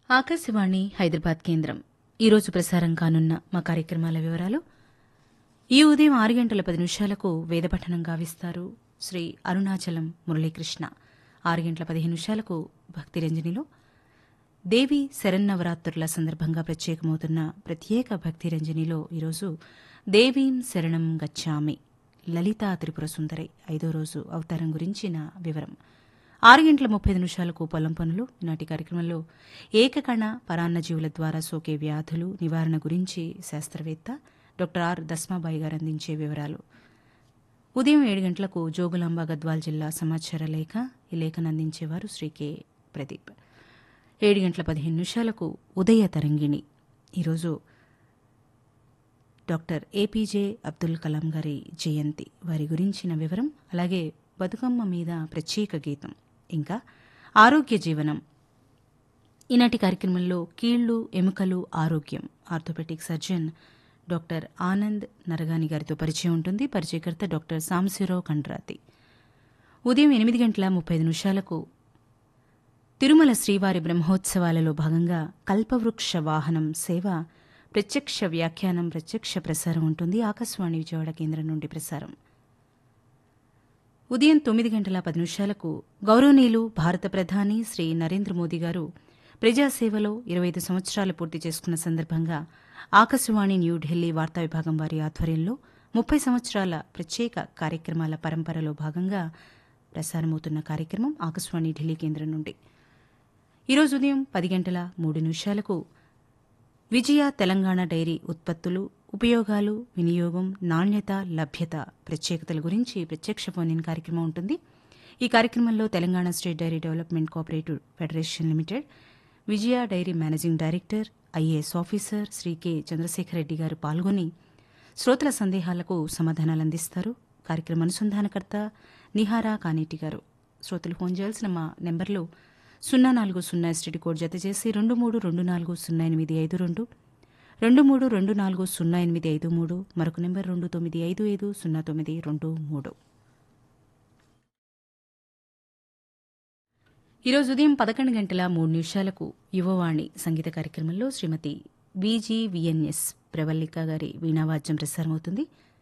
ఆకాశవాణి హైదరాబాద్ కేంద్రం ఈరోజు ప్రసారం కానున్న మా కార్యక్రమాల వివరాలు ఈ ఉదయం ఆరు గంటల పది నిమిషాలకు వేదపఠనం గావిస్తారు శ్రీ అరుణాచలం మురళీకృష్ణ ఆరు గంటల పదిహేను నిమిషాలకు భక్తి రంజనిలో దేవి శరన్నవరాత్రుల సందర్భంగా ప్రత్యేకమవుతున్న ప్రత్యేక భక్తి రంజనిలో ఈరోజు దేవీం శరణం గచ్చామి లలితా త్రిపుర సుందరి ఐదో రోజు అవతారం గురించిన వివరం ఆరు గంటల ముప్పై నిమిషాలకు పొలం పనులు ఈనాటి కార్యక్రమంలో ఏకకణ పరాన్నజీవుల ద్వారా సోకే వ్యాధులు నివారణ గురించి శాస్త్రవేత్త డాక్టర్ ఆర్ దస్మాబాయి గారు అందించే వివరాలు ఉదయం ఏడు గంటలకు జోగులాంబ గద్వాల్ జిల్లా సమాచార లేఖ ఈ లేఖను అందించేవారు శ్రీ కె ప్రదీప్ ఏడు గంటల పదిహేను నిమిషాలకు ఉదయ తరంగిణి ఈరోజు డాక్టర్ ఏపీజే అబ్దుల్ కలాం గారి జయంతి వారి గురించిన వివరం అలాగే బతుకమ్మ మీద ప్రత్యేక గీతం ఇంకా ఆరోగ్య జీవనం ఈనాటి కార్యక్రమంలో కీళ్లు ఎముకలు ఆరోగ్యం orthopaedic surgeon doctor Anand Naragani గారితో పరిచయం ఉంటుంది పరిచయకర్త డాక్టర్ సాంశిరావు కండ్రాతి ఉదయం ఎనిమిది గంటల ముప్పై నిమిషాలకు తిరుమల శ్రీవారి బ్రహ్మోత్సవాలలో భాగంగా కల్పవృక్ష వాహనం సేవ ప్రత్యక్ష వ్యాఖ్యానం ప్రత్యక్ష ప్రసారం ఉంటుంది ఆకాశవాణి విజయవాడ కేంద్రం నుండి ప్రసారం ఉదయం తొమ్మిది గంటల పది నిమిషాలకు గౌరవనీయులు భారత ప్రధాని శ్రీ నరేంద్ర మోదీ గారు ప్రజాసేవలో ఇరవై ఐదు సంవత్సరాలు పూర్తి చేసుకున్న సందర్భంగా ఆకాశవాణి న్యూఢిల్లీ వార్తా విభాగం వారి ఆధ్వర్యంలో ముప్పై సంవత్సరాల ప్రత్యేక కార్యక్రమాల పరంపరలో భాగంగా ప్రసారమవుతున్న కార్యక్రమం ఆకాశవాణి ఢిల్లీ కేంద్రం నుండి ఈరోజు ఉదయం పది గంటల మూడు నిమిషాలకు విజయ తెలంగాణ డైరీ ఉత్పత్తులు ఉపయోగాలు వినియోగం నాణ్యత లభ్యత ప్రత్యేకతల గురించి ప్రత్యక్ష ఫోన్ ఇన్ కార్యక్రమం ఉంటుంది ఈ కార్యక్రమంలో Telangana state dairy development cooperative federation limited Vijaya dairy managing director IAS officer Shri K Chandrashekar Reddy garu పాల్గొని శ్రోతల సందేహాలకు సమాధానాలు అందిస్తారు కార్యక్రమ అనుసంధానకర్త నిహారా కానేటి గారు శ్రోతలు ఫోన్ చేయాల్సిన మా నెంబర్లు సున్నా నాలుగు సున్నా ఎస్టీడీ కోడ్ జత చేసి రెండు మూడు రెండు నాలుగు సున్నా ఎనిమిది ఐదు రెండు రెండు మూడు రెండు నాలుగు సున్నా ఎనిమిది ఐదు మూడు మరొక నెంబర్ రెండు తొమ్మిది ఐదు ఐదు సున్నా తొమ్మిది రెండు మూడు ఈరోజు ఉదయం పదకొండు గంటల మూడు నిమిషాలకు యువవాణి సంగీత కార్యక్రమంలో శ్రీమతి విఎన్ఎస్ ప్రవల్లిక గారి వీణావాద్యం ప్రసారమవుతుంది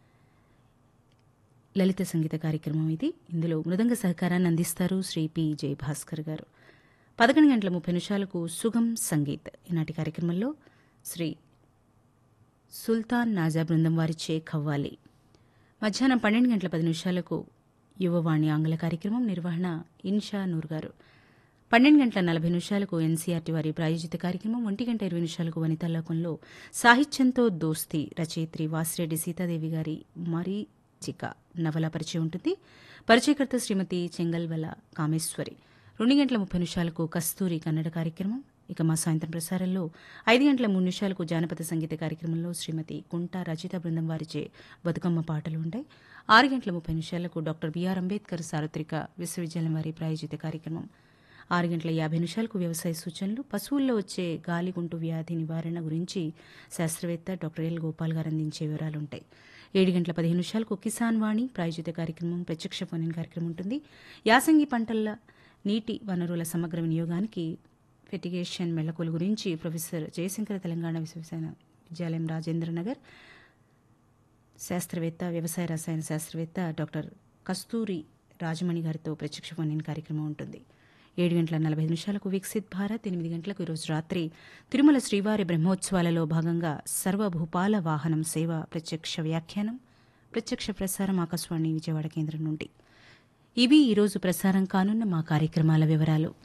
లలిత సంగీత కార్యక్రమం ఇది ఇందులో మృదంగ సహకారాన్ని అందిస్తారు శ్రీ పి జయభాస్కర్ గారు పదకొండు గంటల ముప్పై నిమిషాలకు సుగం సంగీత్ ఈనాటి కార్యక్రమంలో శ్రీ సుల్తాన్ నాజా బృందం వారిచే ఖవ్వాలి మధ్యాహ్నం పన్నెండు గంటల పది నిమిషాలకు యువవాణి ఆంగ్ల కార్యక్రమం నిర్వహణ ఇన్షా నూర్ గారు పన్నెండు గంటల నలభై నిమిషాలకు ఎన్సీఆర్టీ వారి ప్రాయోజిత కార్యక్రమం ఒంటి గంట ఇరవై నిమిషాలకు వనితా లోకంలో సాహిత్యంతో దోస్తి రచయిత్రి వాసిరెడ్డి సీతాదేవి గారి మరీచిక నవల పరిచయం ఉంటుంది పరిచయకర్త శ్రీమతి చెంగల్వల కామేశ్వరి రెండు గంటల ముప్పై నిమిషాలకు కస్తూరి కన్నడ కార్యక్రమం ఇక మా సాయంత్రం ప్రసారంలో ఐదు గంటల మూడు నిమిషాలకు జానపద సంగీత కార్యక్రమంలో శ్రీమతి కుంట రచిత బృందం వారిచే బతుకమ్మ పాటలు ఉంటాయి ఆరు గంటల ముప్పై నిమిషాలకు డాక్టర్ బిఆర్ అంబేద్కర్ సార్వత్రిక విశ్వవిద్యాలయం వారి ప్రాయోజిత కార్యక్రమం ఆరు గంటల యాభై నిమిషాలకు వ్యవసాయ సూచనలు పశువుల్లో వచ్చే గాలిగుంటు వ్యాధి నివారణ గురించి శాస్త్రవేత్త డాక్టర్ ఎల్ గోపాల్ గారు అందించే వివరాలుంటాయి ఏడు గంటల పదిహేను నిమిషాలకు కిసాన్ వాణి ప్రాయోజిత కార్యక్రమం ప్రత్యక్ష ఫోన్ కార్యక్రమం ఉంటుంది యాసంగి పంటల నీటి వనరుల సమగ్ర వినియోగానికి ఫెటిగేషన్ మెళకుల గురించి ప్రొఫెసర్ జయశంకర తెలంగాణ విశ్వవిద్యాలయం రాజేంద్ర నగర్ శాస్త్రవేత్త వ్యవసాయ రసాయన శాస్త్రవేత్త డాక్టర్ కస్తూరి రాజమణి గారితో ప్రత్యక్ష ఫోన్ కార్యక్రమం ఉంటుంది ఏడు గంటల నలభై నిమిషాలకు వికసిత్ భారత్ ఎనిమిది గంటలకు ఈరోజు రాత్రి తిరుమల శ్రీవారి బ్రహ్మోత్సవాలలో భాగంగా సర్వభూపాల వాహనం సేవ ప్రత్యక్ష వ్యాఖ్యానం ప్రత్యక్ష ప్రసారం ఆకాశవాణి విజయవాడ కేంద్రం నుండి ఇవి ఈరోజు ప్రసారం కానున్న మా కార్యక్రమాల వివరాలు